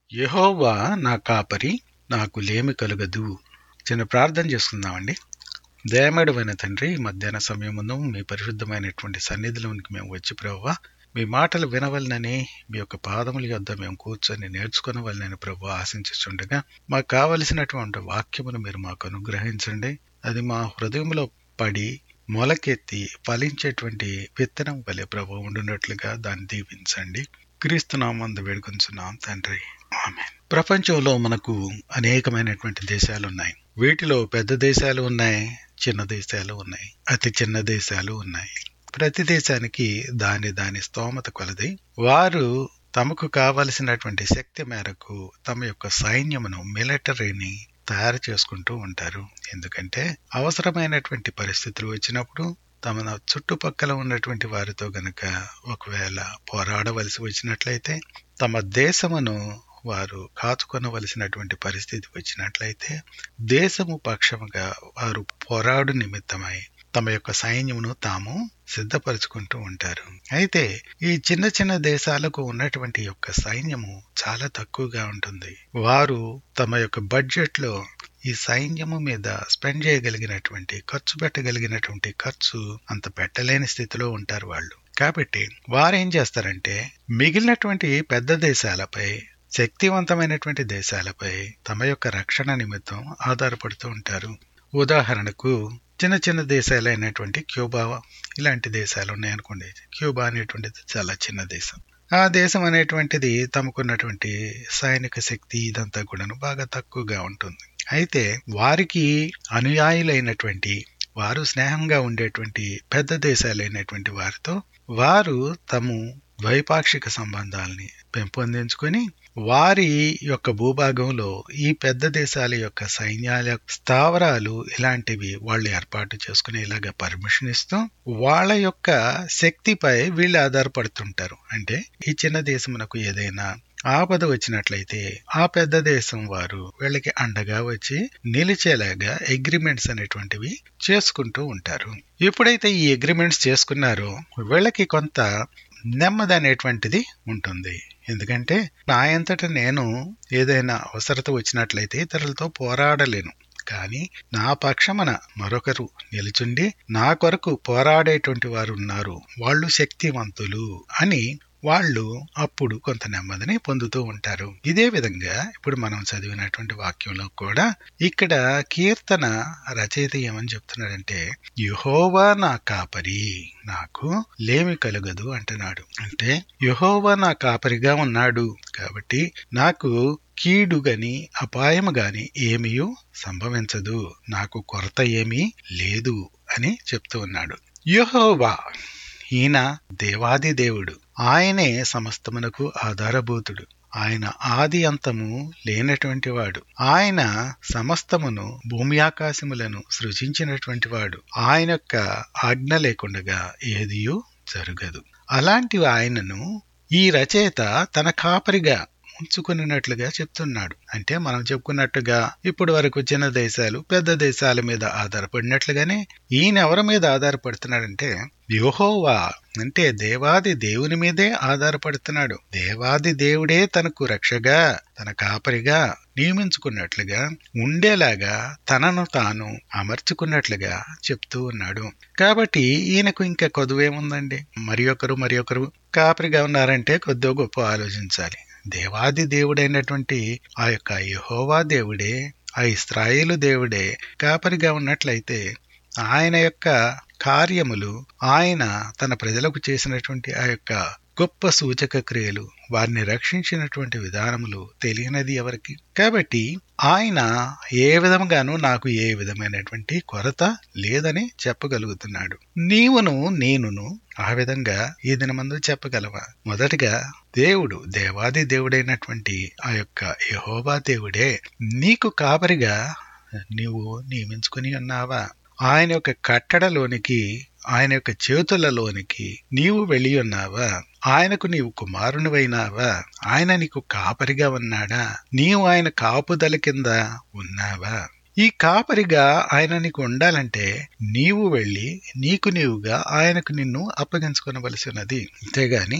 యెహోవా నా కాపరి నాకు లేమి కలుగదు చిన్న ప్రార్థన చేసుకుందామండి దయమేడమైన తండ్రి ఈ మధ్యాహ్న సమయమును మీ పరిశుద్ధమైనటువంటి సన్నిధిలోనికి మేము వచ్చి ప్రభువా మీ మాటలు వినవలనని మీ యొక్క పాదముల యొద్ద మేము కూర్చొని నేర్చుకునవలనని ప్రభు ఆశించుచుండగా మాకు కావలసినటువంటి వాక్యమును మీరు మాకు అనుగ్రహించండి అది మా హృదయంలో పడి మొలకెత్తి ఫలించేటువంటి విత్తనం వలె ప్రభు ఉండునట్లుగా దాన్ని దీవించండి క్రీస్తునామందు వేడుకొంచున్నాం తండ్రి ఆమె ప్రపంచంలో మనకు అనేకమైనటువంటి దేశాలు ఉన్నాయి వీటిలో పెద్ద దేశాలు ఉన్నాయి చిన్న దేశాలు ఉన్నాయి అతి చిన్న దేశాలు ఉన్నాయి ప్రతి దేశానికి దాని దాని స్తోమత కొలది వారు తమకు కావలసినటువంటి శక్తి మేరకు తమ యొక్క సైన్యమును మిలిటరీని తయారు చేసుకుంటూ ఉంటారు ఎందుకంటే అవసరమైనటువంటి పరిస్థితులు వచ్చినప్పుడు తమ చుట్టుపక్కల ఉన్నటువంటి వారితో గనక ఒకవేళ పోరాడవలసి వచ్చినట్లయితే తమ దేశమును వారు కాచుకొనవలసినటువంటి పరిస్థితి వచ్చినట్లయితే దేశము పక్షముగా వారు పోరాడు నిమిత్తమై తమ యొక్క సైన్యమును తాము సిద్ధపరచుకుంటూ ఉంటారు అయితే ఈ చిన్న చిన్న దేశాలకు ఉన్నటువంటి యొక్క సైన్యము చాలా తక్కువగా ఉంటుంది వారు తమ యొక్క బడ్జెట్ లో ఈ సైన్యము మీద స్పెండ్ చేయగలిగినటువంటి ఖర్చు పెట్టగలిగినటువంటి ఖర్చు అంత పెట్టలేని స్థితిలో ఉంటారు వాళ్ళు కాబట్టి వారేం చేస్తారంటే మిగిలినటువంటి పెద్ద దేశాలపై శక్తివంతమైనటువంటి దేశాలపై తమ యొక్క రక్షణ నిమిత్తం ఆధారపడుతూ ఉంటారు ఉదాహరణకు చిన్న చిన్న దేశాలైనటువంటి క్యూబా ఇలాంటి దేశాలు ఉన్నాయనుకోండి క్యూబా అనేటువంటిది చాలా చిన్న దేశం ఆ దేశం అనేటువంటిది తమకున్నటువంటి సైనిక శక్తి ఇదంతా కూడాను బాగా తక్కువగా ఉంటుంది అయితే వారికి అనుయాయులైనటువంటి వారు స్నేహంగా ఉండేటువంటి పెద్ద దేశాలైనటువంటి వారితో వారు తము ద్వైపాక్షిక సంబంధాలని పెంపొందించుకొని వారి యొక్క భూభాగంలో ఈ పెద్ద దేశాల యొక్క సైన్యాల స్థావరాలు ఇలాంటివి వాళ్ళు ఏర్పాటు చేసుకునేలాగా పర్మిషన్ ఇస్తూ వాళ్ళ యొక్క శక్తిపై వీళ్ళు ఆధారపడుతుంటారు అంటే ఈ చిన్న దేశమునకు ఏదైనా ఆపద వచ్చినట్లయితే ఆ పెద్ద దేశం వారు వీళ్ళకి అండగా వచ్చి నిలిచేలాగా అగ్రిమెంట్స్ అనేటువంటివి చేసుకుంటూ ఉంటారు ఎప్పుడైతే ఈ అగ్రిమెంట్స్ చేసుకున్నారో వీళ్ళకి కొంత నెమ్మది అనేటువంటిది ఉంటుంది ఎందుకంటే నా అంతట నేను ఏదైనా అవసరత వచ్చినట్లయితే ఇతరులతో పోరాడలేను కానీ నా పక్షమన మరొకరు నిలుచుండి నా కొరకు పోరాడేటువంటి వారు ఉన్నారు వాళ్ళు శక్తివంతులు అని వాళ్ళు అప్పుడు కొంత నెమ్మదిని పొందుతూ ఉంటారు ఇదే విధంగా ఇప్పుడు మనం చదివినటువంటి వాక్యంలో కూడా ఇక్కడ కీర్తన రచయిత ఏమని చెప్తున్నాడంటే యుహోవా నా కాపరి నాకు లేమి కలుగదు అంటున్నాడు అంటే యుహోవా నా కాపరిగా ఉన్నాడు కాబట్టి నాకు కీడు గని అపాయము గాని ఏమీ సంభవించదు నాకు కొరత ఏమీ లేదు అని చెప్తూ ఉన్నాడు యుహోవా ఈయన దేవాది దేవుడు ఆయనే సమస్తమునకు ఆధారభూతుడు ఆయన ఆది అంతము లేనటువంటి వాడు ఆయన సమస్తమును భూమి ఆకాశములను సృజించినటువంటి వాడు ఆయన యొక్క ఆజ్ఞ లేకుండగా ఏదియూ జరగదు అలాంటి ఆయనను ఈ రచయిత తన కాపరిగా ఉంచుకున్నట్లుగా చెప్తున్నాడు అంటే మనం చెప్పుకున్నట్టుగా ఇప్పటి వరకు చిన్న దేశాలు పెద్ద దేశాల మీద ఆధారపడినట్లుగానే ఈయన ఎవరి మీద ఆధారపడుతున్నాడంటే యోహోవా అంటే దేవాది దేవుని మీదే ఆధారపడుతున్నాడు దేవాది దేవుడే తనకు రక్షగా తన కాపరిగా నియమించుకున్నట్లుగా ఉండేలాగా తనను తాను అమర్చుకున్నట్లుగా చెప్తూ ఉన్నాడు కాబట్టి ఈయనకు ఇంకా కొదువేముందండి మరి ఒకరు మరి ఒకరు కాపరిగా ఉన్నారంటే కొద్దిగా గొప్ప ఆలోచించాలి దేవాది దేవుడైనటువంటి ఆ యొక్క యహోవా దేవుడే ఆ ఇస్రాయేలు దేవుడే కాపరిగా ఉన్నట్లయితే ఆయన యొక్క కార్యములు ఆయన తన ప్రజలకు చేసినటువంటి ఆ యొక్క గొప్ప సూచక క్రియలు వారిని రక్షించినటువంటి విధానములు తెలియనిది ఎవరికి కాబట్టి ఆయన ఏ విధంగానూ నాకు ఏ విధమైనటువంటి కొరత లేదని చెప్పగలుగుతున్నాడు నీవును నేనును ఆ విధంగా ఈ దినమందు చెప్పగలవా మొదటిగా దేవుడు దేవాది దేవుడైనటువంటి ఆ యొక్క యహోబా దేవుడే నీకు కాపరిగా నీవు నియమించుకుని ఉన్నావా ఆయన యొక్క కట్టడలోనికి ఆయన యొక్క చేతులలోనికి నీవు వెళ్ళి ఉన్నావా ఆయనకు నీవు కుమారునివైనావా ఆయన నీకు కాపరిగా ఉన్నాడా నీవు ఆయన కాపుదల కింద ఉన్నావా ఈ కాపరిగా ఆయన నీకు ఉండాలంటే నీవు వెళ్ళి నీకు నీవుగా ఆయనకు నిన్ను అప్పగించుకొనవలసి ఉన్నది అంతేగాని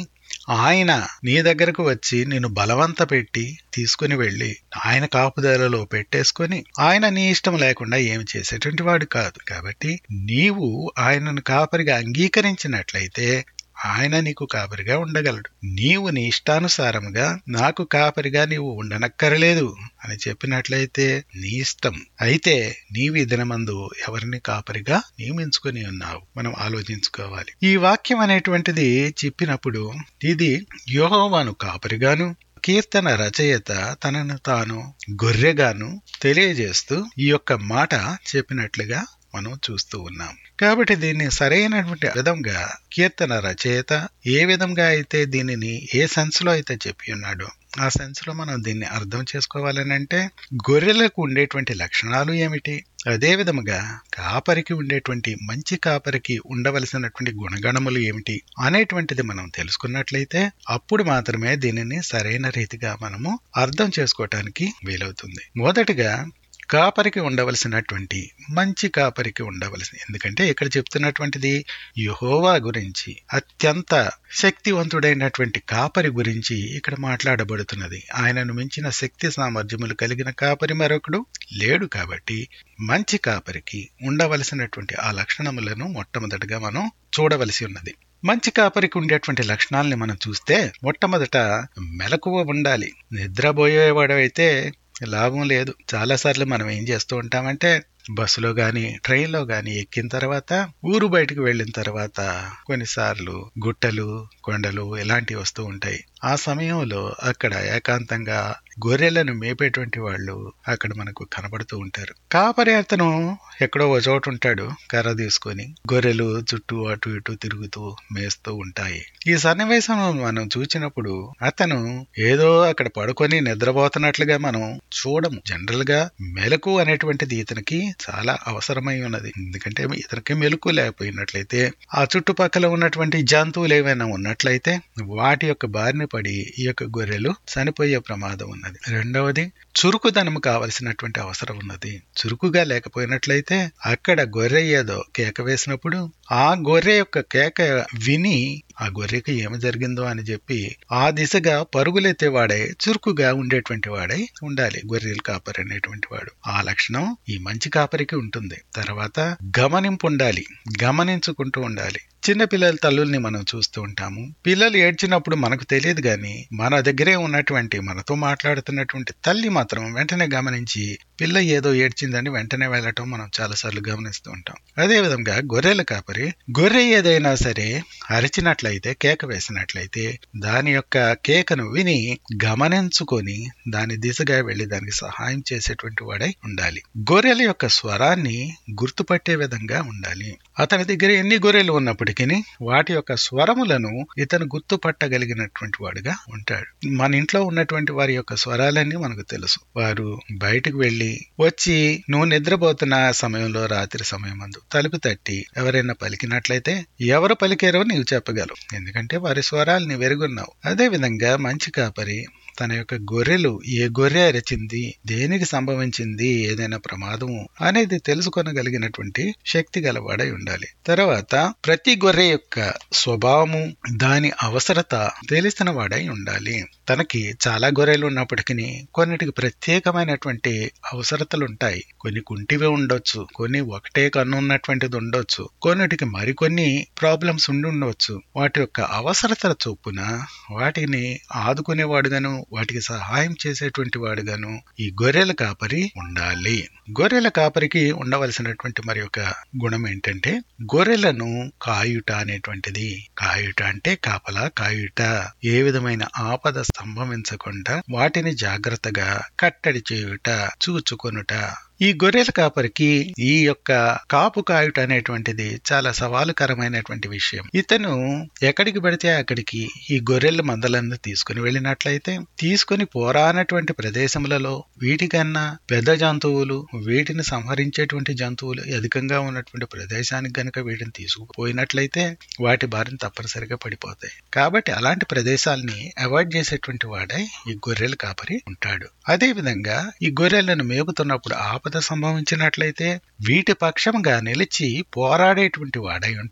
ఆయన నీ దగ్గరకు వచ్చి నిన్ను బలవంత పెట్టి తీసుకుని వెళ్ళి ఆయన కాపుదలలో పెట్టేసుకొని ఆయన నీ ఇష్టం లేకుండా ఏమి చేసేటువంటి వాడు కాదు కాబట్టి నీవు ఆయనను కాపరిగా అంగీకరించినట్లయితే ఆయన నీకు కాపరిగా ఉండగలడు నీవు నీ ఇష్టానుసారముగా నాకు కాపరిగా నీవు ఉండనక్కరలేదు అని చెప్పినట్లయితే నీ ఇష్టం అయితే నీవు ఈ దినమందు ఎవరిని కాపరిగా నియమించుకుని ఉన్నావు మనం ఆలోచించుకోవాలి ఈ వాక్యం అనేటువంటిది చెప్పినప్పుడు ఇది యోహోవాను కాపరిగాను కీర్తన రచయిత తనను తాను గొర్రెగాను తెలియజేస్తూ ఈ యొక్క మాట చెప్పినట్లుగా మనం చూస్తూ ఉన్నాం కాబట్టి దీన్ని సరైనటువంటి విధంగా కీర్తన రచయిత ఏ విధంగా అయితే దీనిని ఏ సెన్స్ లో అయితే చెప్పి ఉన్నాడో ఆ సెన్స్ లో మనం దీన్ని అర్థం చేసుకోవాలని అంటే గొర్రెలకు ఉండేటువంటి లక్షణాలు ఏమిటి అదే విధముగా కాపరికి ఉండేటువంటి మంచి కాపరికి ఉండవలసినటువంటి గుణగణములు ఏమిటి అనేటువంటిది మనం తెలుసుకున్నట్లయితే అప్పుడు మాత్రమే దీనిని సరైన రీతిగా మనము అర్థం చేసుకోవటానికి వీలవుతుంది మొదటిగా కాపరికి ఉండవలసినటువంటి మంచి కాపరికి ఉండవలసిన ఎందుకంటే ఇక్కడ చెప్తున్నటువంటిది యహోవా గురించి అత్యంత శక్తివంతుడైనటువంటి కాపరి గురించి ఇక్కడ మాట్లాడబడుతున్నది ఆయనను మించిన శక్తి సామర్థ్యములు కలిగిన కాపరి మరొకడు లేడు కాబట్టి మంచి కాపరికి ఉండవలసినటువంటి ఆ లక్షణములను మొట్టమొదటిగా మనం చూడవలసి ఉన్నది మంచి కాపరికి ఉండేటువంటి లక్షణాలని మనం చూస్తే మొట్టమొదట మెలకువ ఉండాలి నిద్రపోయేవాడైతే లాభం లేదు చాలాసార్లు మనం ఏం చేస్తూ ఉంటామంటే బస్సులో గాని ట్రైన్లో గాని ఎక్కిన తర్వాత ఊరు బయటకు వెళ్ళిన తర్వాత కొన్నిసార్లు గుట్టలు కొండలు ఇలాంటివి వస్తూ ఉంటాయి ఆ సమయంలో అక్కడ ఏకాంతంగా గొర్రెలను మేపేటువంటి వాళ్ళు అక్కడ మనకు కనబడుతూ ఉంటారు కాపరి అతను ఎక్కడో ఒక చోట ఉంటాడు కర్ర తీసుకొని గొర్రెలు చుట్టూ అటు ఇటు తిరుగుతూ మేస్తూ ఉంటాయి ఈ సన్నివేశం మనం చూసినప్పుడు అతను ఏదో అక్కడ పడుకొని నిద్రపోతున్నట్లుగా మనం చూడము జనరల్ గా మెలకు అనేటువంటిది ఇతనికి చాలా అవసరమై ఉన్నది ఎందుకంటే ఇతనికి మెలకు లేకపోయినట్లయితే ఆ చుట్టుపక్కల ఉన్నటువంటి జంతువులు ఏవైనా ఉన్నట్లయితే వాటి యొక్క బారిన పడి ఈ యొక్క గొర్రెలు చనిపోయే ప్రమాదం ఉన్నది రెండవది చురుకుదనం కావలసినటువంటి అవసరం ఉన్నది చురుకుగా లేకపోయినట్లయితే అక్కడ గొర్రె ఏదో కేక వేసినప్పుడు ఆ గొర్రె యొక్క కేక విని ఆ గొర్రెకి ఏమి జరిగిందో అని చెప్పి ఆ దిశగా పరుగులెత్తే వాడై చురుకుగా ఉండేటువంటి వాడై ఉండాలి గొర్రెలు కాపరి అనేటువంటి వాడు ఆ లక్షణం ఈ మంచి కాపరికి ఉంటుంది తర్వాత గమనింపు ఉండాలి గమనించుకుంటూ ఉండాలి చిన్న పిల్లల తల్లుల్ని మనం చూస్తూ ఉంటాము పిల్లలు ఏడ్చినప్పుడు మనకు తెలియదు గాని మన దగ్గరే ఉన్నటువంటి మనతో మాట్లాడుతున్నటువంటి తల్లి మాత్రం వెంటనే గమనించి పిల్ల ఏదో ఏడ్చిందని వెంటనే వెళ్ళటం మనం చాలాసార్లు గమనిస్తూ ఉంటాం అదే విధంగా గొర్రెల కాపరి గొర్రె ఏదైనా సరే అరిచినట్లయితే కేక వేసినట్లయితే దాని యొక్క కేకను విని గమనించుకొని దాని దిశగా వెళ్లి దానికి సహాయం చేసేటువంటి వాడై ఉండాలి గొర్రెల యొక్క స్వరాన్ని గుర్తుపట్టే విధంగా ఉండాలి అతని దగ్గర ఎన్ని గొర్రెలు ఉన్నప్పటికీ వాటి యొక్క స్వరములను ఇతను గుర్తుపట్టగలిగినటువంటి వాడుగా ఉంటాడు మన ఇంట్లో ఉన్నటువంటి వారి యొక్క స్వరాలన్నీ మనకు తెలుసు వారు బయటకు వెళ్లి వచ్చి నువ్వు నిద్రపోతున్న సమయంలో రాత్రి సమయం అందు తలుపు తట్టి ఎవరైనా పలికినట్లయితే ఎవరు పలికారో నీవు చెప్పగలవు ఎందుకంటే వారి స్వరాల్ని వెరుగున్నావు అదే విధంగా మంచి కాపరి తన యొక్క గొర్రెలు ఏ గొర్రె అరిచింది దేనికి సంభవించింది ఏదైనా ప్రమాదము అనేది తెలుసుకొనగలిగినటువంటి శక్తి గలవాడై ఉండాలి తర్వాత ప్రతి గొర్రె యొక్క స్వభావము దాని అవసరత తెలిసిన వాడై ఉండాలి తనకి చాలా గొర్రెలు ఉన్నప్పటికీ కొన్నిటికి ప్రత్యేకమైనటువంటి అవసరతలు ఉంటాయి కొన్ని కుంటివే ఉండొచ్చు కొన్ని ఒకటే కన్ను ఉన్నటువంటిది ఉండొచ్చు కొన్నిటికి మరికొన్ని ప్రాబ్లమ్స్ ఉండి ఉండవచ్చు వాటి యొక్క అవసరతల చొప్పున వాటిని ఆదుకునేవాడుగాను వాటికి సహాయం చేసేటువంటి వాడుగాను ఈ గొర్రెల కాపరి ఉండాలి గొర్రెల కాపరికి ఉండవలసినటువంటి మరి ఒక గుణం ఏంటంటే గొర్రెలను కాయుట అనేటువంటిది కాయుట అంటే కాపలా కాయుట ఏ విధమైన ఆపద సంభవించకుండా వాటిని జాగ్రత్తగా కట్టడి చేయుట చూచుకొనుట ఈ గొర్రెల కాపరికి ఈ యొక్క కాపు కాయుట అనేటువంటిది చాలా సవాలుకరమైనటువంటి విషయం ఇతను ఎక్కడికి పడితే అక్కడికి ఈ గొర్రెల మందలను తీసుకుని వెళ్ళినట్లయితే తీసుకుని పోరానటువంటి ప్రదేశములలో వీటికన్నా పెద్ద జంతువులు వీటిని సంహరించేటువంటి జంతువులు అధికంగా ఉన్నటువంటి ప్రదేశానికి గనుక వీటిని తీసుకుపోయినట్లయితే వాటి బారిన తప్పనిసరిగా పడిపోతాయి కాబట్టి అలాంటి ప్రదేశాలని అవాయిడ్ చేసేటువంటి వాడే ఈ గొర్రెల కాపరి ఉంటాడు అదే విధంగా ఈ గొర్రెలను మేపుతున్నప్పుడు ఆపద సంభవించినట్లయితే వీటి పక్షంగా నిలిచి పోరాడేటువంటి వాడై ఉంటాడు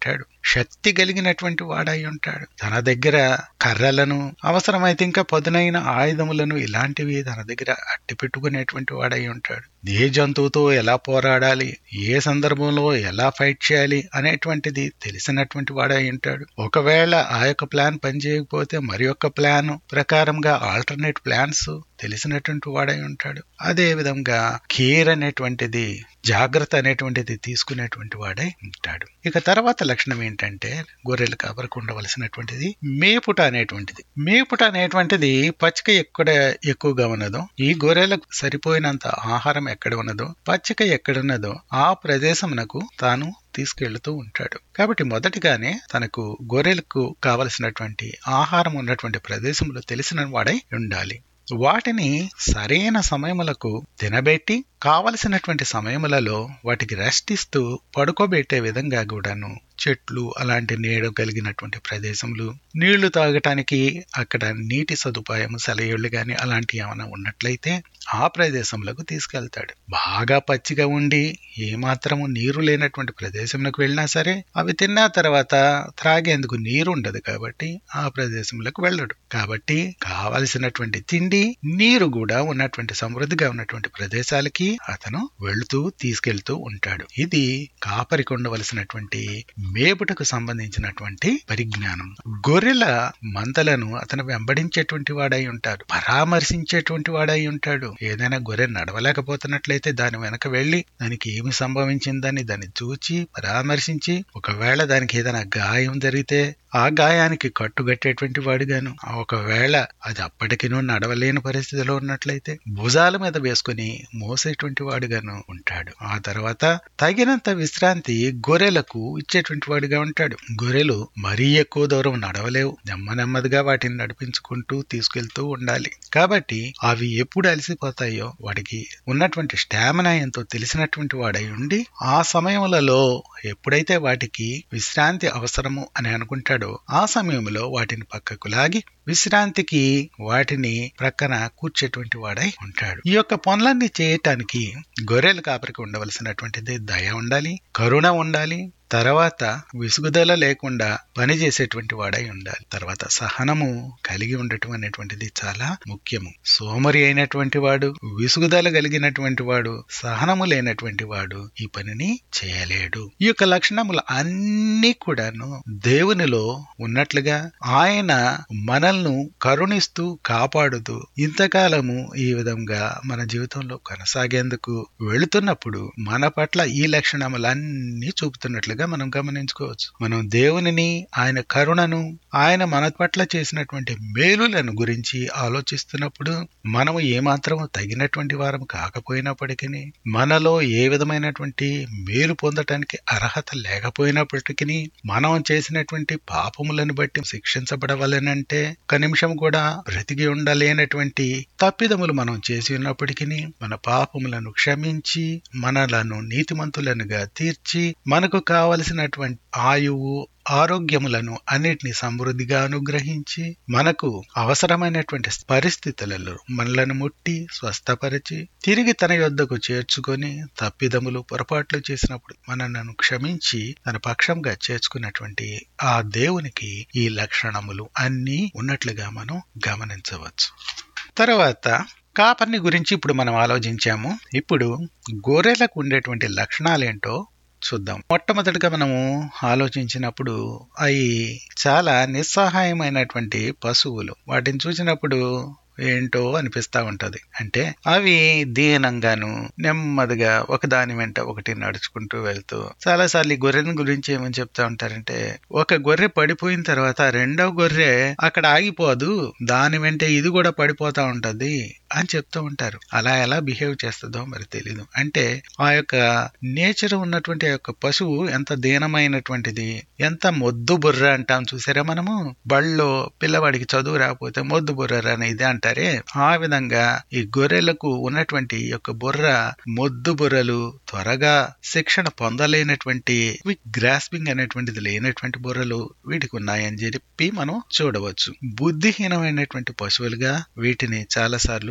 శక్తి కలిగినటువంటి వాడై ఉంటాడు తన దగ్గర కర్రలను అవసరమైతే ఇంకా పదునైన ఆయుధములను ఇలాంటివి తన దగ్గర అట్టి పెట్టుకునేటువంటి వాడై ఉంటాడు ఏ జంతువుతో ఎలా పోరాడాలి ఏ సందర్భంలో ఎలా ఫైట్ చేయాలి అనేటువంటిది తెలిసినటువంటి వాడై ఉంటాడు ఒకవేళ ఆ యొక్క ప్లాన్ పనిచేయకపోతే మరి యొక్క ప్లాన్ ప్రకారంగా ఆల్టర్నేట్ ప్లాన్స్ తెలిసినటువంటి వాడై ఉంటాడు అదే విధంగా కేర్ అనేటువంటిది జాగ్రత్త అనేటువంటిది తీసుకునేటువంటి వాడై ఉంటాడు ఇక తర్వాత లక్షణం ఏంటంటే గొర్రెలు కాపరికి ఉండవలసినటువంటిది మేపుట అనేటువంటిది మేపుట అనేటువంటిది పచ్చిక ఎక్కడ ఎక్కువగా ఉన్నదో ఈ గొర్రెలకు సరిపోయినంత ఆహారం ఎక్కడ ఉన్నదో పచ్చిక ఎక్కడున్నదో ఆ ప్రదేశమునకు తాను తీసుకెళ్తూ ఉంటాడు కాబట్టి మొదటిగానే తనకు గొర్రెలకు కావలసినటువంటి ఆహారం ఉన్నటువంటి ప్రదేశంలో తెలిసిన వాడై ఉండాలి వాటిని సరైన సమయములకు తినబెట్టి కావలసినటువంటి సమయములలో వాటికి రెస్ట్ ఇస్తూ పడుకోబెట్టే విధంగా కూడాను చెట్లు అలాంటి నీడ కలిగినటువంటి ప్రదేశములు నీళ్లు తాగటానికి అక్కడ నీటి సదుపాయం సెలయేళ్లు గాని అలాంటివి ఏమైనా ఉన్నట్లయితే ఆ ప్రదేశంలోకి తీసుకెళ్తాడు బాగా పచ్చిగా ఉండి ఏమాత్రము నీరు లేనటువంటి ప్రదేశంలోకి వెళ్ళినా సరే అవి తిన్న తర్వాత త్రాగేందుకు నీరు ఉండదు కాబట్టి ఆ ప్రదేశంలోకి వెళ్ళడు కాబట్టి కావలసినటువంటి తిండి నీరు కూడా ఉన్నటువంటి సమృద్ధిగా ఉన్నటువంటి ప్రదేశాలకి అతను వెళుతూ తీసుకెళ్తూ ఉంటాడు ఇది కాపరికి ఉండవలసినటువంటి మేపుటకు సంబంధించినటువంటి పరిజ్ఞానం గొర్రెల మందలను అతను వెంబడించేటువంటి వాడై ఉంటాడు పరామర్శించేటువంటి వాడై ఉంటాడు ఏదైనా గొర్రె నడవలేకపోతున్నట్లయితే దాని వెనక వెళ్లి దానికి ఏమి సంభవించిందని దాన్ని చూచి పరామర్శించి ఒకవేళ దానికి ఏదైనా గాయం జరిగితే ఆ గాయానికి కట్టుగట్టేటువంటి వాడుగాను ఒకవేళ అది అప్పటికినూ నడవలేని పరిస్థితిలో ఉన్నట్లయితే భుజాల మీద వేసుకుని మోసేటువంటి వాడుగాను ఉంటాడు ఆ తర్వాత తగినంత విశ్రాంతి గొర్రెలకు ఇచ్చేటువంటి వాడిగా ఉంటాడు గొర్రెలు మరీ ఎక్కువ దూరం నడవలేవు నెమ్మ నెమ్మదిగా వాటిని నడిపించుకుంటూ తీసుకెళ్తూ ఉండాలి కాబట్టి అవి ఎప్పుడు అలసిపోతాయో వాడికి ఉన్నటువంటి స్టామినా ఎంతో తెలిసినటువంటి వాడై ఉండి ఆ సమయములలో ఎప్పుడైతే వాటికి విశ్రాంతి అవసరము అని అనుకుంటాడో ఆ సమయంలో వాటిని పక్కకు లాగి విశ్రాంతికి వాటిని ప్రక్కన కూర్చేటువంటి వాడై ఉంటాడు ఈ యొక్క పనులన్నీ చేయటానికి గొర్రెల కాపరికి ఉండవలసినటువంటిది దయ ఉండాలి కరుణ ఉండాలి తర్వాత విసుగుదల లేకుండా పనిచేసేటువంటి వాడై ఉండాలి తర్వాత సహనము కలిగి ఉండటం అనేటువంటిది చాలా ముఖ్యము సోమరి అయినటువంటి వాడు విసుగుదల కలిగినటువంటి వాడు సహనము లేనటువంటి వాడు ఈ పనిని చేయలేడు ఈ యొక్క లక్షణములు అన్ని కూడాను దేవునిలో ఉన్నట్లుగా ఆయన మనల్ని కరుణిస్తూ కాపాడుతూ ఇంతకాలము ఈ విధంగా మన జీవితంలో కొనసాగేందుకు వెళుతున్నప్పుడు మన పట్ల ఈ లక్షణములన్నీ చూపుతున్నట్లుగా మనం గమనించుకోవచ్చు మనం దేవునిని ఆయన కరుణను ఆయన మన పట్ల చేసినటువంటి మేలులను గురించి ఆలోచిస్తున్నప్పుడు మనము ఏమాత్రము తగినటువంటి వారం కాకపోయినప్పటికీ మనలో ఏ విధమైనటువంటి మేలు పొందటానికి అర్హత లేకపోయినప్పటికీ మనం చేసినటువంటి పాపములను బట్టి శిక్షించబడవలనంటే ఒక నిమిషం కూడా బ్రతికి ఉండలేనటువంటి తప్పిదములు మనం చేసి ఉన్నప్పటికీ మన పాపములను క్షమించి మనలను నీతిమంతులనుగా తీర్చి మనకు కావలసినటువంటి ఆయువు ఆరోగ్యములను అన్నిటిని సమృద్ధిగా అనుగ్రహించి మనకు అవసరమైనటువంటి పరిస్థితులలో మనలను ముట్టి స్వస్థపరిచి తిరిగి తన యొద్దకు చేర్చుకొని తప్పిదములు పొరపాట్లు చేసినప్పుడు మనలను క్షమించి తన పక్షంగా చేర్చుకున్నటువంటి ఆ దేవునికి ఈ లక్షణములు అన్నీ ఉన్నట్లుగా మనం గమనించవచ్చు తర్వాత కాపర్ని గురించి ఇప్పుడు మనం ఆలోచించాము ఇప్పుడు గొర్రెలకు ఉండేటువంటి లక్షణాలేంటో చూద్దాం మొట్టమొదటిగా మనము ఆలోచించినప్పుడు అవి చాలా నిస్సహాయమైనటువంటి పశువులు వాటిని చూసినప్పుడు ఏంటో అనిపిస్తా ఉంటది అంటే అవి దీనంగాను నెమ్మదిగా ఒక దాని వెంట ఒకటి నడుచుకుంటూ వెళ్తూ చాలాసార్లు ఈ గొర్రెని గురించి ఏమని చెప్తా ఉంటారంటే ఒక గొర్రె పడిపోయిన తర్వాత రెండవ గొర్రె అక్కడ ఆగిపోదు దాని వెంట ఇది కూడా పడిపోతా ఉంటది అని చెప్తూ ఉంటారు అలా ఎలా బిహేవ్ చేస్తుందో మరి తెలీదు అంటే ఆ యొక్క నేచర్ ఉన్నటువంటి ఆ యొక్క పశువు ఎంత దీనమైనటువంటిది ఎంత మొద్దు బుర్ర అంటాం చూసారా మనము బళ్ళో పిల్లవాడికి చదువు రాకపోతే మొద్దు బుర్ర అనేది అంటారే ఆ విధంగా ఈ గొర్రెలకు ఉన్నటువంటి యొక్క బుర్ర మొద్దు బుర్రలు త్వరగా శిక్షణ పొందలేనటువంటి గ్రాస్పింగ్ అనేటువంటిది లేనటువంటి బుర్రలు వీటికి ఉన్నాయని చెప్పి మనం చూడవచ్చు బుద్ధిహీనమైనటువంటి పశువులుగా వీటిని చాలా సార్లు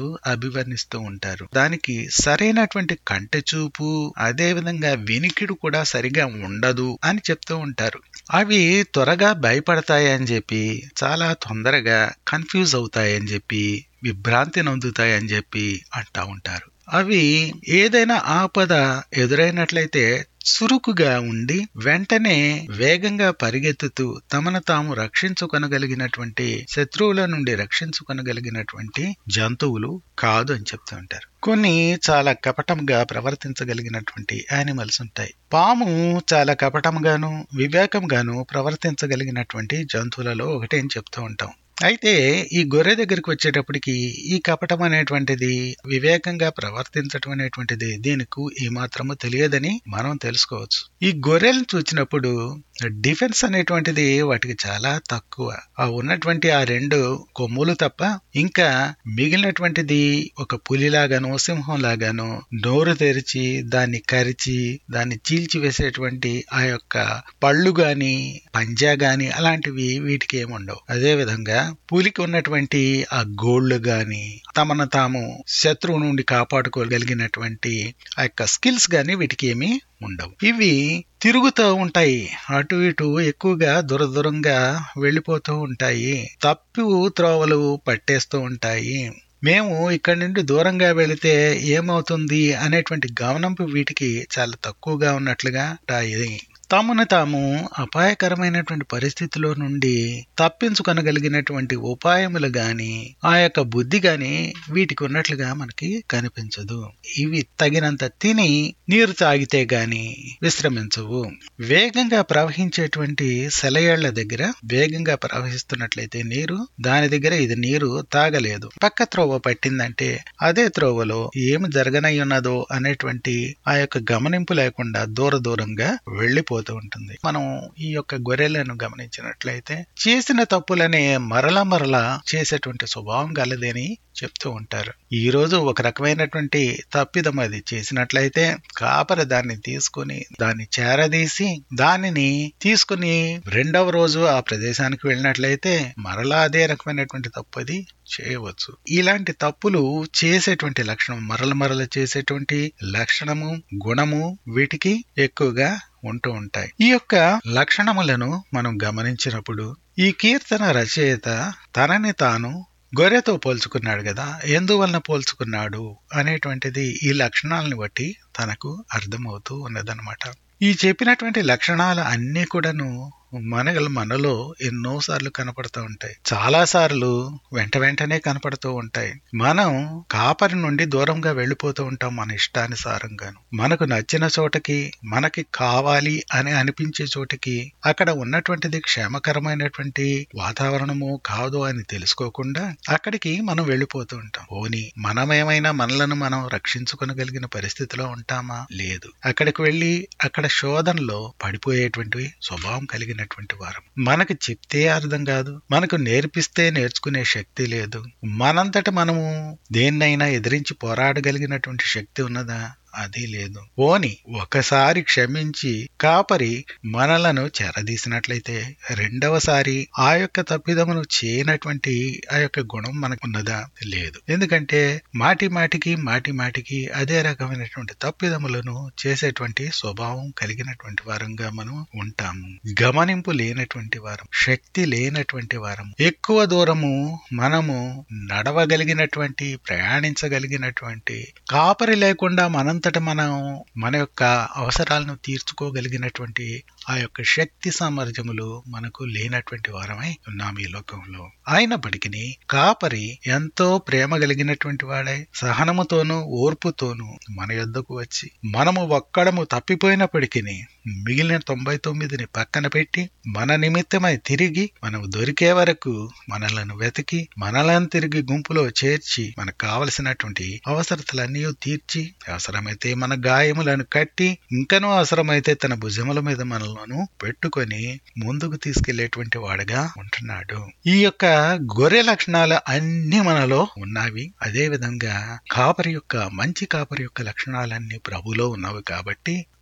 అభివర్ణిస్తూ ఉంటారు దానికి సరైనటువంటి కంటి చూపు అదే విధంగా వినికిడు కూడా సరిగా ఉండదు అని చెప్తూ ఉంటారు అవి త్వరగా భయపడతాయని చెప్పి చాలా తొందరగా కన్ఫ్యూజ్ అవుతాయని చెప్పి విభ్రాంతి నొందుతాయని చెప్పి అంటా ఉంటారు అవి ఏదైనా ఆపద ఎదురైనట్లయితే చురుకుగా ఉండి వెంటనే వేగంగా పరిగెత్తుతూ తమను తాము రక్షించుకొనగలిగినటువంటి శత్రువుల నుండి రక్షించుకొనగలిగినటువంటి జంతువులు కాదు అని చెప్తూ ఉంటారు కొన్ని చాలా కపటంగా ప్రవర్తించగలిగినటువంటి యానిమల్స్ ఉంటాయి పాము చాలా కపటంగాను వివేకంగాను ప్రవర్తించగలిగినటువంటి జంతువులలో ఒకటి అని చెప్తూ ఉంటాం అయితే ఈ గొర్రె దగ్గరికి వచ్చేటప్పటికి ఈ కపటం అనేటువంటిది వివేకంగా ప్రవర్తించటం అనేటువంటిది దీనికి ఏమాత్రము తెలియదని మనం తెలుసుకోవచ్చు ఈ గొర్రెలను చూసినప్పుడు డిఫెన్స్ అనేటువంటిది వాటికి చాలా తక్కువ ఆ ఉన్నటువంటి ఆ రెండు కొమ్ములు తప్ప ఇంకా మిగిలినటువంటిది ఒక పులిలాగాను సింహం లాగాను నోరు తెరిచి దాన్ని కరిచి దాన్ని చీల్చి వేసేటువంటి ఆ యొక్క పళ్ళు గాని పంజా గాని అలాంటివి వీటికి ఏముండవు అదే విధంగా పులికి ఉన్నటువంటి ఆ గోళ్లు గాని తమను తాము శత్రువు నుండి కాపాడుకోగలిగినటువంటి ఆ యొక్క స్కిల్స్ గాని వీటికి ఏమీ ఉండవు ఇవి తిరుగుతూ ఉంటాయి అటు ఇటు ఎక్కువగా దూర దూరంగా వెళ్ళిపోతూ ఉంటాయి తప్పు త్రోవలు పట్టేస్తూ ఉంటాయి మేము ఇక్కడి నుండి దూరంగా వెళితే ఏమవుతుంది అనేటువంటి గమనింపు వీటికి చాలా తక్కువగా ఉన్నట్లుగా ఉంటాయి తమను తాము అపాయకరమైనటువంటి పరిస్థితిలో నుండి తప్పించుకొనగలిగినటువంటి ఉపాయములు గాని ఆ యొక్క బుద్ధి గాని వీటికి ఉన్నట్లుగా మనకి కనిపించదు ఇవి తగినంత తిని నీరు తాగితే గాని విశ్రమించవు వేగంగా ప్రవహించేటువంటి సెలయేళ్ల దగ్గర వేగంగా ప్రవహిస్తున్నట్లయితే నీరు దాని దగ్గర ఇది నీరు తాగలేదు పక్క త్రోవ పట్టిందంటే అదే త్రోవలో ఏమి జరగనై ఉన్నదో అనేటువంటి ఆ యొక్క గమనింపు లేకుండా దూర దూరంగా వెళ్లిపోతూ ఉంటుంది మనం ఈ యొక్క గొర్రెలను గమనించినట్లయితే చేసిన తప్పులనే మరల మరల చేసేటువంటి స్వభావం గలదని చెప్తూ ఉంటారు ఈ రోజు ఒక రకమైనటువంటి తప్పిదం అది చేసినట్లయితే కాపరి దాన్ని తీసుకుని దాన్ని చేరదీసి దానిని తీసుకుని రెండవ రోజు ఆ ప్రదేశానికి వెళ్ళినట్లయితే మరలా అదే రకమైనటువంటి తప్పు అది చేయవచ్చు ఇలాంటి తప్పులు చేసేటువంటి లక్షణం మరల మరల చేసేటువంటి లక్షణము గుణము వీటికి ఎక్కువగా ఉంటూ ఉంటాయి ఈ యొక్క లక్షణములను మనం గమనించినప్పుడు ఈ కీర్తన రచయిత తనని తాను గొర్రెతో పోల్చుకున్నాడు కదా ఎందువలన పోల్చుకున్నాడు అనేటువంటిది ఈ లక్షణాలను బట్టి తనకు అర్థమవుతూ ఉన్నదన్నమాట ఈ చెప్పినటువంటి లక్షణాలు అన్నీ కూడాను మనగల మనలో ఎన్నోసార్లు కనపడుతూ ఉంటాయి చాలా సార్లు వెంట వెంటనే కనపడుతూ ఉంటాయి మనం కాపరి నుండి దూరంగా వెళ్ళిపోతూ ఉంటాం మన ఇష్టానుసారంగాను మనకు నచ్చిన చోటకి మనకి కావాలి అని అనిపించే చోటకి అక్కడ ఉన్నటువంటిది క్షేమకరమైనటువంటి వాతావరణము కాదు అని తెలుసుకోకుండా అక్కడికి మనం వెళ్ళిపోతూ ఉంటాం పోని మనమేమైనా మనలను మనం రక్షించుకోగలిగిన పరిస్థితిలో ఉంటామా లేదు అక్కడికి వెళ్ళి అక్కడ శోధనలో పడిపోయేటువంటి స్వభావం కలిగినటువంటి వారం మనకు చెప్తే అర్థం కాదు మనకు నేర్పిస్తే నేర్చుకునే శక్తి లేదు మనంతట మనము దేన్నైనా ఎదిరించి పోరాడగలిగినటువంటి శక్తి ఉన్నదా అది లేదు ఓని ఒకసారి క్షమించి కాపరి మనలను చెరదీసినట్లయితే రెండవసారి ఆ యొక్క తప్పిదమును చేయనటువంటి ఆ యొక్క గుణం మనకు ఉన్నదా లేదు ఎందుకంటే మాటి మాటికి మాటి మాటికి అదే రకమైనటువంటి తప్పిదములను చేసేటువంటి స్వభావం కలిగినటువంటి వారంగా మనం ఉంటాము గమనింపు లేనటువంటి వారం శక్తి లేనటువంటి వారం ఎక్కువ దూరము మనము నడవగలిగినటువంటి ప్రయాణించగలిగినటువంటి కాపరి లేకుండా మనంతట మనం మన యొక్క అవసరాలను తీర్చుకోగలిగినటువంటి ఆ యొక్క శక్తి సామర్థ్యములు మనకు లేనటువంటి వారమై ఉన్నాం ఈ లోకంలో అయినప్పటికీ కాపరి ఎంతో ప్రేమ కలిగినటువంటి వాడై సహనముతోనూ ఓర్పుతోనూ మన యొద్దకు వచ్చి మనము ఒక్కడము తప్పిపోయినప్పటికీ మిగిలిన తొంభై తొమ్మిదిని పక్కన పెట్టి మన నిమిత్తమై తిరిగి మనం దొరికే వరకు మనలను వెతికి మనలను తిరిగి గుంపులో చేర్చి మనకు కావలసినటువంటి అవసరతలన్నీ తీర్చి అవసరమైతే మన గాయములను కట్టి ఇంకనూ అవసరమైతే తన భుజముల మీద మనలను పెట్టుకొని ముందుకు తీసుకెళ్లేటువంటి వాడుగా ఉంటున్నాడు ఈ యొక్క గొర్రె లక్షణాలు అన్ని మనలో ఉన్నవి అదే విధంగా కాపరి యొక్క మంచి కాపరి యొక్క లక్షణాలన్నీ ప్రభులో ఉన్నవి కాబట్టి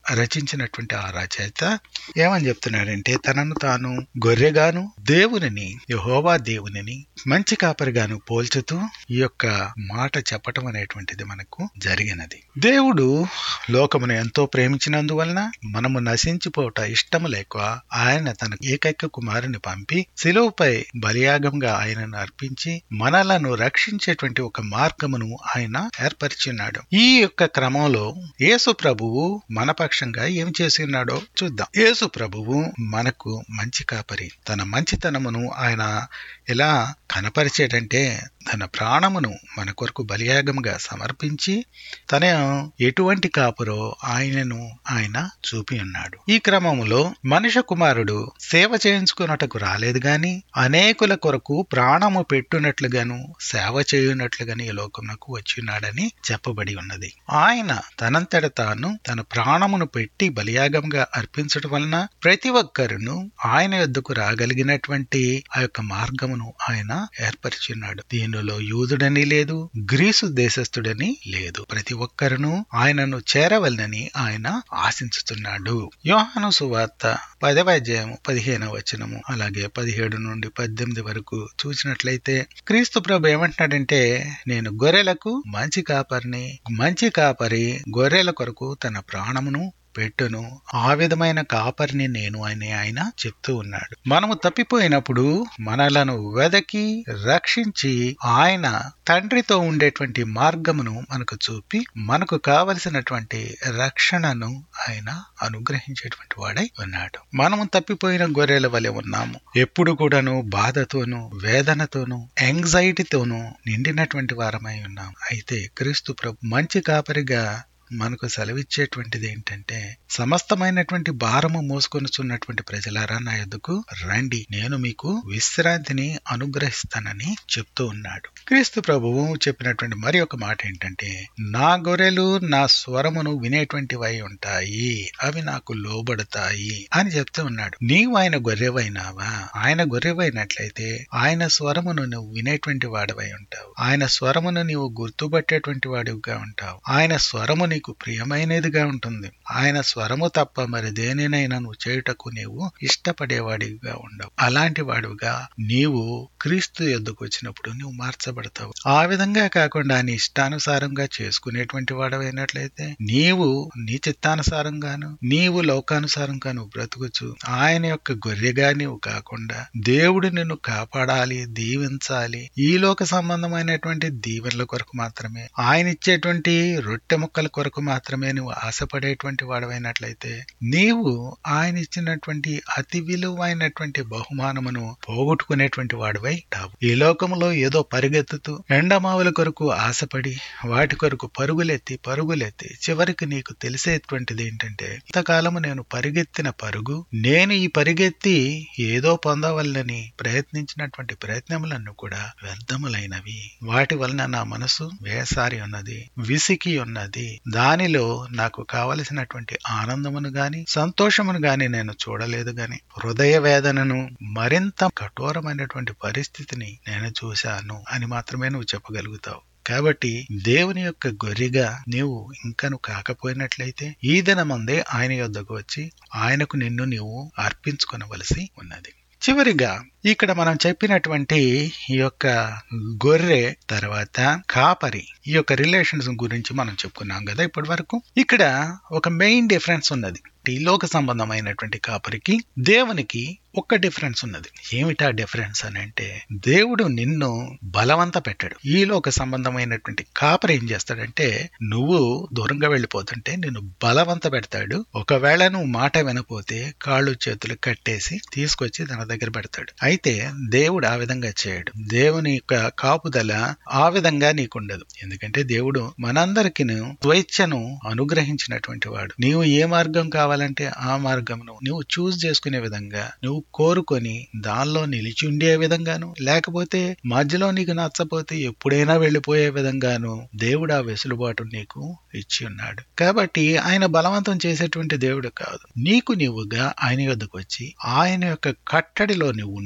రచించినటువంటి ఆ రచయిత ఏమని చెప్తున్నాడంటే తనను తాను గొర్రెగాను దేవునిని యహోవా దేవునిని మంచి కాపరిగాను పోల్చుతూ ఈ యొక్క మాట చెప్పటం అనేటువంటిది మనకు జరిగినది దేవుడు లోకమును ఎంతో ప్రేమించినందువలన మనము నశించిపోట ఇష్టము లేక ఆయన తన ఏకైక కుమారుని పంపి శిలువపై బలియాగంగా ఆయనను అర్పించి మనలను రక్షించేటువంటి ఒక మార్గమును ఆయన ఏర్పరిచున్నాడు ఈ యొక్క క్రమంలో యేసు ప్రభువు మన పక్షంగా ఏం చేసి ఉన్నాడో చూద్దాం యేసు ప్రభువు మనకు మంచి కాపరి తన మంచితనమును ఆయన ఎలా కనపరిచేటంటే తన ప్రాణమును మన కొరకు బలియాగంగా సమర్పించి తన ఎటువంటి కాపురో ఆయనను ఆయన చూపి ఉన్నాడు ఈ క్రమములో మనుష్య కుమారుడు సేవ చేయించుకున్నటకు రాలేదు గాని అనేకుల కొరకు ప్రాణము పెట్టునట్లుగాను సేవ చేయునట్లుగాని ఈ లోకమునకు వచ్చి ఉన్నాడని చెప్పబడి ఉన్నది ఆయన తనంతట తాను తన ప్రాణమును పెట్టి బలియాగంగా అర్పించడం వలన ప్రతి ఒక్కరును ఆయన యొద్దకు రాగలిగినటువంటి ఆ యొక్క మార్గమును ఆయన ఏర్పరిచున్నాడు దీనిలో యూదుడని లేదు గ్రీసు దేశస్థుడని లేదు ప్రతి ఒక్కరును ఆయనను చేరవలనని ఆయన ఆశించుతున్నాడు యోహాను సువార్త పదవ అధ్యాయము పదిహేనవ వచనము అలాగే పదిహేడు నుండి పద్దెనిమిది వరకు చూసినట్లయితే క్రీస్తు ప్రభు ఏమంటున్నాడంటే నేను గొర్రెలకు మంచి కాపరిని మంచి కాపరి గొర్రెల కొరకు తన ప్రాణమును పెట్టును ఆ విధమైన కాపరిని నేను అని ఆయన చెప్తూ ఉన్నాడు మనము తప్పిపోయినప్పుడు మనలను వెదకి రక్షించి ఆయన తండ్రితో ఉండేటువంటి మార్గమును మనకు చూపి మనకు కావలసినటువంటి రక్షణను ఆయన అనుగ్రహించేటువంటి వాడై ఉన్నాడు మనము తప్పిపోయిన గొర్రెల వలె ఉన్నాము ఎప్పుడు కూడాను బాధతోనూ వేదనతోనూ యాంగ్జైటీతోనూ నిండినటువంటి వారమై ఉన్నాం అయితే క్రీస్తు ప్రభు మంచి కాపరిగా మనకు సెలవిచ్చేటువంటిది ఏంటంటే సమస్తమైనటువంటి భారము మోసుకొనుచున్నటువంటి ప్రజలారా నా ఎద్దుకు రండి నేను మీకు విశ్రాంతిని అనుగ్రహిస్తానని చెప్తూ ఉన్నాడు క్రీస్తు ప్రభువు చెప్పినటువంటి మరి ఒక మాట ఏంటంటే నా గొర్రెలు నా స్వరమును వినేటువంటివై ఉంటాయి అవి నాకు లోబడతాయి అని చెప్తూ ఉన్నాడు నీవు ఆయన గొర్రెవైనావా ఆయన గొర్రెవైనట్లయితే ఆయన స్వరమును నువ్వు వినేటువంటి వాడవై ఉంటావు ఆయన స్వరమును నీవు గుర్తుపట్టేటువంటి వాడివిగా ఉంటావు ఆయన స్వరము నీకు ప్రియమైనదిగా ఉంటుంది ఆయన స్వరము తప్ప మరి దేనినైనా నువ్వు చేయుటకు నీవు ఇష్టపడేవాడిగా ఉండవు అలాంటి వాడివిగా నీవు క్రీస్తు ఎద్దుకు వచ్చినప్పుడు నువ్వు మార్చబడతావు ఆ విధంగా కాకుండా నీ ఇష్టానుసారంగా చేసుకునేటువంటి వాడవైనట్లయితే నీవు నీ చిత్తానుసారంగాను నీవు లోకానుసారంగా నువ్వు బ్రతుకుచు ఆయన యొక్క గొర్రెగా నీవు కాకుండా దేవుడు నిన్ను కాపాడాలి దీవించాలి ఈ లోక సంబంధమైనటువంటి దీవెనల కొరకు మాత్రమే ఆయన ఇచ్చేటువంటి రొట్టె ముక్కల కొరకు మాత్రమే నువ్వు ఆశపడేటువంటి వాడవైనట్లయితే నీవు ఆయన ఇచ్చినటువంటి అతి విలువైనటువంటి బహుమానమును పోగొట్టుకునేటువంటి వాడివై ఉంటావు ఈ లోకంలో ఏదో పరిగెత్తుతూ ఎండమావుల కొరకు ఆశపడి వాటి కొరకు పరుగులెత్తి పరుగులెత్తి చివరికి నీకు తెలిసేటువంటిది ఏంటంటే ఇంతకాలము నేను పరిగెత్తిన పరుగు నేను ఈ పరిగెత్తి ఏదో పొందవల్లని ప్రయత్నించినటువంటి ప్రయత్నములన్నీ కూడా వ్యర్థములైనవి వాటి వలన నా మనసు వేసారి ఉన్నది విసికి ఉన్నది దానిలో నాకు కావలసినటువంటి ఆనందమును గాని సంతోషమును గాని నేను చూడలేదు గాని హృదయ వేదనను మరింత కఠోరమైనటువంటి పరిస్థితిని నేను చూశాను అని మాత్రమే నువ్వు చెప్పగలుగుతావు కాబట్టి దేవుని యొక్క గొర్రెగా నీవు ఇంకను కాకపోయినట్లయితే ఈ దినమందే ఆయన యొద్దకు వచ్చి ఆయనకు నిన్ను నీవు అర్పించుకొనవలసి ఉన్నది చివరిగా ఇక్కడ మనం చెప్పినటువంటి ఈ యొక్క గొర్రె తర్వాత కాపరి ఈ యొక్క రిలేషన్స్ గురించి మనం చెప్పుకున్నాం కదా ఇప్పటి వరకు ఇక్కడ ఒక మెయిన్ డిఫరెన్స్ ఉన్నది ఈ లోక సంబంధమైనటువంటి కాపరికి దేవునికి ఒక్క డిఫరెన్స్ ఉన్నది ఏమిటా డిఫరెన్స్ అని అంటే దేవుడు నిన్ను బలవంత పెట్టాడు ఈ లోక సంబంధమైనటువంటి కాపరి ఏం చేస్తాడంటే నువ్వు దూరంగా వెళ్ళిపోతుంటే నిన్ను బలవంత పెడతాడు ఒకవేళ నువ్వు మాట వినపోతే కాళ్ళు చేతులు కట్టేసి తీసుకొచ్చి తన దగ్గర పెడతాడు అయితే దేవుడు ఆ విధంగా చేయడు దేవుని యొక్క కాపుదల ఆ విధంగా నీకుండదు ఎందుకంటే దేవుడు మనందరికి స్వేచ్ఛను అనుగ్రహించినటువంటి వాడు నీవు ఏ మార్గం కావాలంటే ఆ మార్గమును నువ్వు చూస్ చేసుకునే విధంగా నువ్వు కోరుకొని దానిలో నిలిచి ఉండే విధంగాను లేకపోతే మధ్యలో నీకు నచ్చపోతే ఎప్పుడైనా వెళ్ళిపోయే విధంగాను దేవుడు ఆ వెసులుబాటు నీకు ఇచ్చి ఉన్నాడు కాబట్టి ఆయన బలవంతం చేసేటువంటి దేవుడు కాదు నీకు నీవుగా ఆయన యొద్దకు వచ్చి ఆయన యొక్క కట్టడిలో నువ్వు ఉంటూ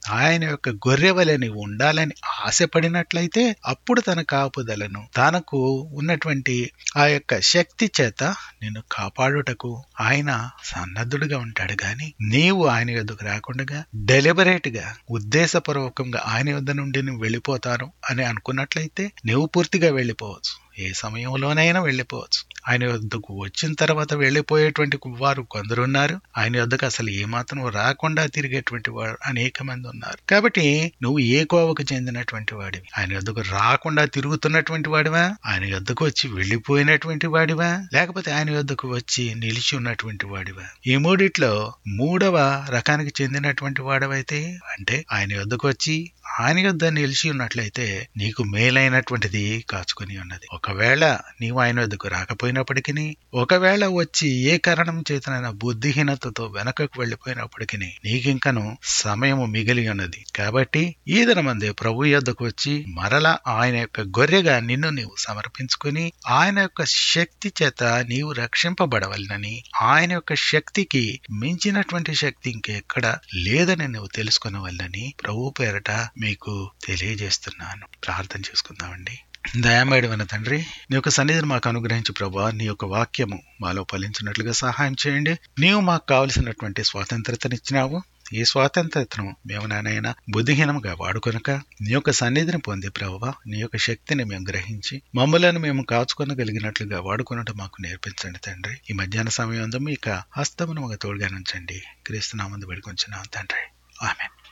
ఆయన యొక్క గొర్రె వలె నీవు ఉండాలని ఆశపడినట్లయితే అప్పుడు తన కాపుదలను తనకు ఉన్నటువంటి ఆ యొక్క శక్తి చేత నిన్ను కాపాడుటకు ఆయన సన్నద్ధుడుగా ఉంటాడు గాని నీవు ఆయన యొద్దకు రాకుండా డెలిబరేట్ గా ఉద్దేశపూర్వకంగా ఆయన యొద్ద నుండి నువ్వు వెళ్ళిపోతాను అని అనుకున్నట్లయితే నువ్వు పూర్తిగా వెళ్ళిపోవచ్చు ఏ సమయంలోనైనా వెళ్ళిపోవచ్చు ఆయన యొద్దకు వచ్చిన తర్వాత వెళ్ళిపోయేటువంటి వారు కొందరున్నారు ఆయన యొద్దకు అసలు ఏమాత్రం రాకుండా తిరిగేటువంటి వారు అనేక మంది ఉన్నారు కాబట్టి నువ్వు ఏ కోవకు చెందినటువంటి వాడివి ఆయన యొద్దకు రాకుండా తిరుగుతున్నటువంటి వాడివా ఆయన యొద్దకు వచ్చి వెళ్ళిపోయినటువంటి వాడివా లేకపోతే ఆయన యొద్దకు వచ్చి నిలిచి ఉన్నటువంటి వాడివా ఈ మూడిట్లో మూడవ రకానికి చెందినటువంటి వాడవైతే అంటే ఆయన యొద్దకు వచ్చి ఆయన యొద్ద నిలిచి ఉన్నట్లయితే నీకు మేలైనటువంటిది కాచుకొని ఉన్నది ఒకవేళ నీవు ఆయన వద్దకు రాకపోయినప్పటికీ ఒకవేళ వచ్చి ఏ కారణం చేతనైనా బుద్ధిహీనతతో వెనకకు వెళ్ళిపోయినప్పటికీ నీకింకను సమయము మిగిలి ఉన్నది కాబట్టి ఈ దినమందే ప్రభు యొద్దకు వచ్చి మరలా ఆయన యొక్క గొర్రెగా నిన్ను నీవు సమర్పించుకొని ఆయన యొక్క శక్తి చేత నీవు రక్షింపబడవలనని ఆయన యొక్క శక్తికి మించినటువంటి శక్తి ఇంకెక్కడ లేదని నువ్వు తెలుసుకునవల్లని ప్రభు పేరట మీకు తెలియజేస్తున్నాను ప్రార్థన చేసుకుందామండి దయామేడమైన తండ్రి నీ యొక్క సన్నిధిని మాకు అనుగ్రహించి ప్రభా నీ యొక్క వాక్యము మాలో ఫలించినట్లుగా సహాయం చేయండి నీవు మాకు కావలసినటువంటి స్వాతంత్రతనిచ్చినావు ఈ స్వాతంత్రతను మేము నానైనా బుద్ధిహీనంగా వాడుకొనక నీ యొక్క సన్నిధిని పొంది ప్రభావ నీ యొక్క శక్తిని మేము గ్రహించి మమ్మలను మేము కాచుకొనగలిగినట్లుగా వాడుకొనటం మాకు నేర్పించండి తండ్రి ఈ మధ్యాహ్న సమయం మీ యొక్క హస్తమును మాకు తోడుగా నుంచండి క్రీస్తునామందు వేడుకొంచున్నాం తండ్రి ఆమె